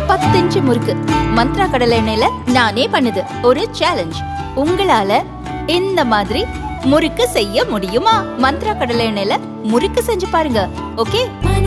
பத்து இன்ச்சு முறுக்கு மந்த்ரா கடலை எண்ணெயில நானே பண்ணுது ஒரு சேலஞ்ச் உங்களால இந்த மாதிரி முறுக்கு செய்ய முடியுமா மந்த்ரா கடலை எண்ணெயில முறுக்கு செஞ்சு பாருங்க ஓகே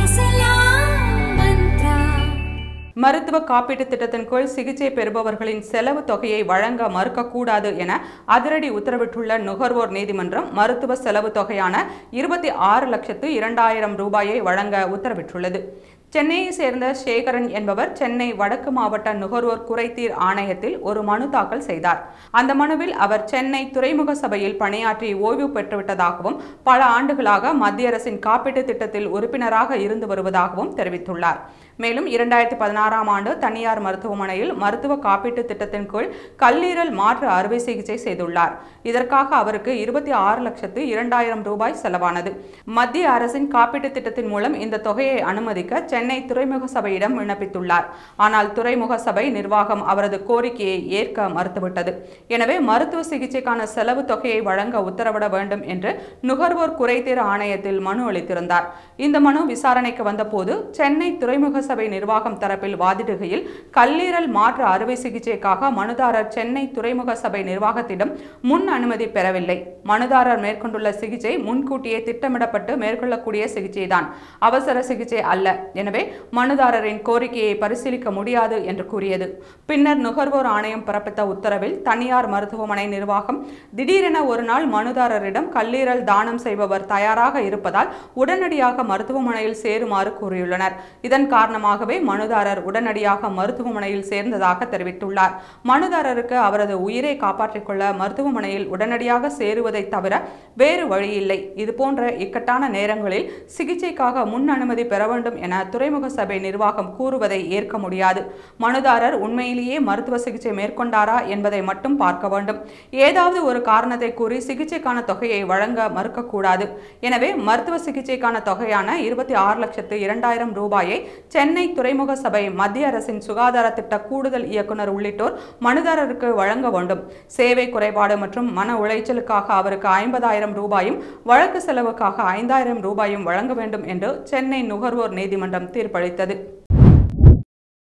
மருத்துவ காப்பீட்டு திட்டத்தின் கீழ் சிகிச்சை பெறுபவர்களின் செலவு தொகையை வழங்க மறுக்கக்கூடாது என அதிரடி உத்தரவிட்டுள்ள நுகர்வோர் நீதிமன்றம் மருத்துவ செலவு தொகையான இருபத்தி ஆறு லட்சத்து இரண்டாயிரம் ரூபாயை வழங்க உத்தரவிட்டுள்ளது சென்னையை சேர்ந்த சேகரன் என்பவர் சென்னை வடக்கு மாவட்ட நுகர்வோர் குறைதீர் ஆணையத்தில் ஒரு மனு தாக்கல் செய்தார் அந்த மனுவில் அவர் சென்னை துறைமுக சபையில் பணியாற்றி ஓய்வு பெற்றுவிட்டதாகவும் பல ஆண்டுகளாக மத்திய அரசின் காப்பீட்டு திட்டத்தில் உறுப்பினராக இருந்து வருவதாகவும் தெரிவித்துள்ளார் மேலும் இரண்டாயிரத்தி பதினாறாம் ஆண்டு தனியார் மருத்துவமனையில் மருத்துவ காப்பீட்டு திட்டத்தின் கீழ் கல்லீரல் மாற்று அறுவை சிகிச்சை செய்துள்ளார் இதற்காக அவருக்கு இருபத்தி ஆறு லட்சத்து இரண்டாயிரம் ரூபாய் செலவானது மத்திய அரசின் காப்பீட்டு திட்டத்தின் மூலம் இந்த தொகையை அனுமதிக்க சென்னை துறைமுக சபையிடம் விண்ணப்பித்துள்ளார் ஆனால் துறைமுக சபை நிர்வாகம் அவரது கோரிக்கையை ஏற்க மறுத்துவிட்டது எனவே மருத்துவ சிகிச்சைக்கான செலவு தொகையை வழங்க உத்தரவிட வேண்டும் என்று நுகர்வோர் குறைதீர் ஆணையத்தில் மனு அளித்திருந்தார் இந்த மனு விசாரணைக்கு வந்தபோது சென்னை துறைமுக சபை நிர்வாகம் தரப்பில் வாதிடுகையில் கல்லீரல் மாற்று அறுவை சிகிச்சைக்காக மனுதாரர் சென்னை துறைமுக சபை நிர்வாகத்திடம் முன் அனுமதி பெறவில்லை மனுதாரர் மேற்கொண்டுள்ள சிகிச்சை முன்கூட்டியே திட்டமிடப்பட்டு மேற்கொள்ளக்கூடிய சிகிச்சைதான் அவசர சிகிச்சை அல்ல எனவே மனுதாரரின் கோரிக்கையை பரிசீலிக்க முடியாது என்று கூறியது பின்னர் நுகர்வோர் ஆணையம் பிறப்பித்த உத்தரவில் தனியார் மருத்துவமனை நிர்வாகம் திடீரென ஒரு நாள் மனுதாரரிடம் கல்லீரல் தானம் செய்பவர் தயாராக இருப்பதால் உடனடியாக மருத்துவமனையில் சேருமாறு கூறியுள்ளனர் இதன் காரணமாகவே மனுதாரர் உடனடியாக மருத்துவமனையில் சேர்ந்ததாக தெரிவித்துள்ளார் மனுதாரருக்கு அவரது உயிரை காப்பாற்றிக் கொள்ள மருத்துவமனையில் உடனடியாக சேருவதை தவிர வேறு வழியில்லை இதுபோன்ற இக்கட்டான நேரங்களில் சிகிச்சைக்காக முன் அனுமதி பெற வேண்டும் என துறைமுக சபை நிர்வாகம் கூறுவதை ஏற்க முடியாது மனுதாரர் உண்மையிலேயே மருத்துவ சிகிச்சை மேற்கொண்டாரா என்பதை மட்டும் பார்க்க வேண்டும் ஏதாவது ஒரு காரணத்தை கூறி சிகிச்சைக்கான தொகையை வழங்க மறுக்கக்கூடாது எனவே மருத்துவ சிகிச்சைக்கான தொகையான இருபத்தி ஆறு லட்சத்து இரண்டாயிரம் ரூபாயை சென்னை துறைமுக சபை மத்திய அரசின் சுகாதார திட்ட கூடுதல் இயக்குனர் உள்ளிட்டோர் மனுதாரருக்கு வழங்க வேண்டும் சேவை குறைபாடு மற்றும் மன உளைச்சலுக்காக அவருக்கு ஐம்பதாயிரம் ரூபாயும் வழக்கு செலவுக்காக ஐந்தாயிரம் ரூபாயும் வழங்க வேண்டும் என்று சென்னை நுகர்வோர் நீதிமன்றம் தீர்ப்பளித்தது